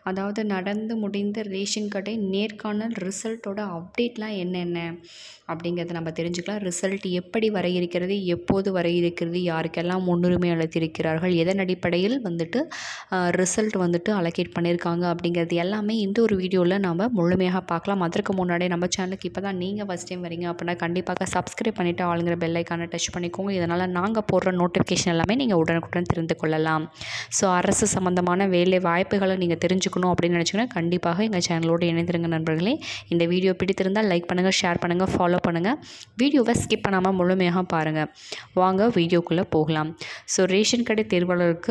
அதாவது நடந்து முடிந்த ரேஷன் கடை நேர்காணல் ரிசல்ட்டோட அப்டேட்லாம் என்னென்ன அப்படிங்கிறத நம்ம தெரிஞ்சுக்கலாம் ரிசல்ட் எப்படி வர இருக்கிறது எப்போது வர இருக்கிறது யாருக்கெல்லாம் முன்னுரிமை அளித்திருக்கிறார்கள் எதன் அடிப்படையில் வந்துட்டு ரிசல்ட் வந்துட்டு அலோகேட் பண்ணியிருக்காங்க அப்படிங்கிறது எல்லாமே இந்த ஒரு வீடியோவில் நம்ம முழுமையாக பார்க்கலாம் அதற்கு முன்னாடி நம்ம சேனலுக்கு இப்போ தான் நீங்கள் ஃபஸ்ட் டைம் வரீங்க அப்படின்னா கண்டிப்பாக சப்ஸ்கிரைப் பண்ணிவிட்டு ஆளுங்கிற பெல்லைக்கான டச் பண்ணிக்கோங்க இதனால் நாங்கள் போடுற நோட்டிஃபிகேஷன் எல்லாமே நீங்கள் உடனுக்குடன் தெரிந்து கொள்ளலாம் ஸோ அரசு சம்மந்தமான வேலை வாய்ப்புகளை நீங்கள் தெரிஞ்சுக்கணும் அப்படின்னு நினச்சிங்கன்னா கண்டிப்பாக எங்கள் சேனலோடு இணைந்திருங்க நண்பர்களே இந்த வீடியோ பிடித்திருந்தால் லைக் பண்ணுங்கள் ஷேர் பண்ணுங்கள் ஃபாலோ பண்ணுங்கள் வீடியோவை ஸ்கிப் பண்ணாமல் முழுமையாக பாருங்கள் வாங்க வீடியோக்குள்ளே போகலாம் ஸோ ரேஷன் கடை தேர்வாளருக்கு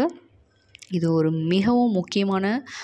இது ஒரு மிகவும் முக்கியமான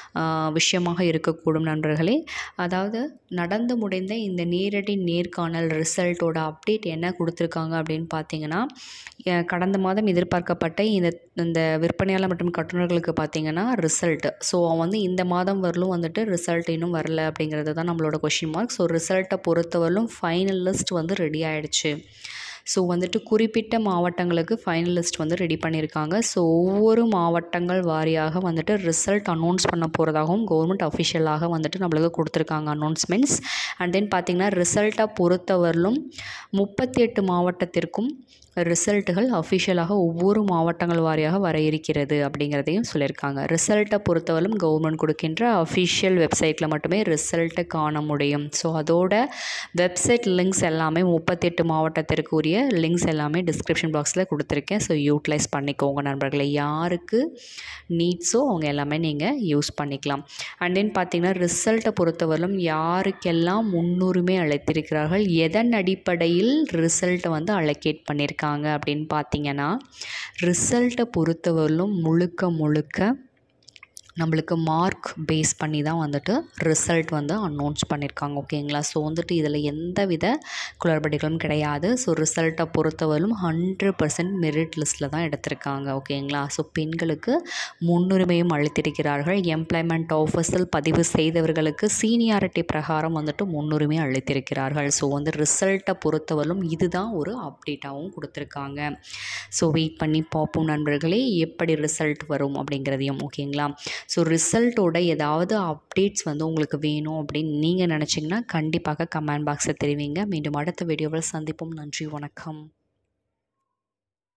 விஷயமாக இருக்கக்கூடும் நண்பர்களே அதாவது நடந்து முடிந்த இந்த நேரடி நேர்காணல் ரிசல்ட்டோட அப்டேட் என்ன கொடுத்துருக்காங்க அப்படின்னு பார்த்தீங்கன்னா கடந்த மாதம் எதிர்பார்க்கப்பட்ட இந்த இந்த விற்பனையாளர் மற்றும் கட்டுநர்களுக்கு பார்த்தீங்கன்னா ரிசல்ட் ஸோ வந்து இந்த மாதம் வரலும் வந்துட்டு ரிசல்ட் இன்னும் வரல அப்படிங்கிறது தான் நம்மளோட கொஷின் மார்க் ஸோ ரிசல்ட்டை பொறுத்தவரையிலும் ஃபைனல் லிஸ்ட் வந்து ரெடி ஆகிடுச்சு ஸோ வந்துட்டு குறிப்பிட்ட மாவட்டங்களுக்கு ஃபைனல் லிஸ்ட் வந்து ரெடி பண்ணியிருக்காங்க ஸோ ஒவ்வொரு மாவட்டங்கள் வாரியாக வந்துட்டு ரிசல்ட் அனௌன்ஸ் பண்ண போகிறதாகவும் கவர்மெண்ட் அஃபிஷியலாக வந்துட்டு நம்மளுக்கு கொடுத்துருக்காங்க அனௌன்ஸ்மெண்ட்ஸ் அண்ட் தென் பார்த்திங்கன்னா ரிசல்ட்டை பொறுத்தவரையிலும் முப்பத்தி எட்டு மாவட்டத்திற்கும் ரிசல்ட்டுகள் அஃபிஷியலாக ஒவ்வொரு மாவட்டங்கள் வாரியாக வர இருக்கிறது அப்படிங்கிறதையும் சொல்லியிருக்காங்க ரிசல்ட்டை பொறுத்தவரையிலும் கவர்மெண்ட் கொடுக்கின்ற அஃபிஷியல் வெப்சைட்டில் மட்டுமே ரிசல்ட்டை காண முடியும் ஸோ அதோட வெப்சைட் லிங்க்ஸ் எல்லாமே முப்பத்தெட்டு மாவட்டத்திற்கு உரிய லிங்க்ஸ் எல்லாமே டிஸ்கிரிப்ஷன் பாக்ஸில் கொடுத்துருக்கேன் ஸோ யூட்டிலைஸ் பண்ணிக்கோங்க நண்பர்களை யாருக்கு நீட்ஸோ அவங்க எல்லாமே நீங்கள் யூஸ் பண்ணிக்கலாம் அண்ட் தென் பார்த்திங்கன்னா ரிசல்ட்டை பொறுத்தவரையிலும் யாருக்கெல்லாம் முன்னுரிமை அளித்திருக்கிறார்கள் எதன் அடிப்படையில் ரிசல்ட்டை வந்து அலோகேட் பண்ணியிருக்காங்க இருக்காங்க அப்படின்னு பார்த்தீங்கன்னா ரிசல்ட்டை பொறுத்தவரையிலும் முழுக்க முழுக்க நம்மளுக்கு மார்க் பேஸ் பண்ணி தான் வந்துட்டு ரிசல்ட் வந்து அனௌன்ஸ் பண்ணியிருக்காங்க ஓகேங்களா ஸோ வந்துட்டு இதில் எந்த வித குளறுபடிகளும் கிடையாது ஸோ ரிசல்ட்டை பொறுத்தவரையிலும் ஹண்ட்ரட் பர்சன்ட் மெரிட் லிஸ்ட்டில் தான் எடுத்திருக்காங்க ஓகேங்களா ஸோ பெண்களுக்கு முன்னுரிமையும் அளித்திருக்கிறார்கள் எம்ப்ளாய்மெண்ட் ஆஃபீஸில் பதிவு செய்தவர்களுக்கு சீனியாரிட்டி பிரகாரம் வந்துட்டு முன்னுரிமை அளித்திருக்கிறார்கள் ஸோ வந்து ரிசல்ட்டை பொறுத்தவரையிலும் இதுதான் ஒரு அப்டேட்டாகவும் கொடுத்துருக்காங்க ஸோ வெயிட் பண்ணி பார்ப்போம் நண்பர்களே எப்படி ரிசல்ட் வரும் அப்படிங்கிறதையும் ஓகேங்களா ஸோ ரிசல்ட்டோட ஏதாவது அப்டேட்ஸ் வந்து உங்களுக்கு வேணும் அப்படின்னு நீங்கள் நினச்சிங்கன்னா கண்டிப்பாக கமெண்ட் பாக்ஸை தெரிவிங்க மீண்டும் அடுத்த வீடியோவில் சந்திப்போம் நன்றி வணக்கம்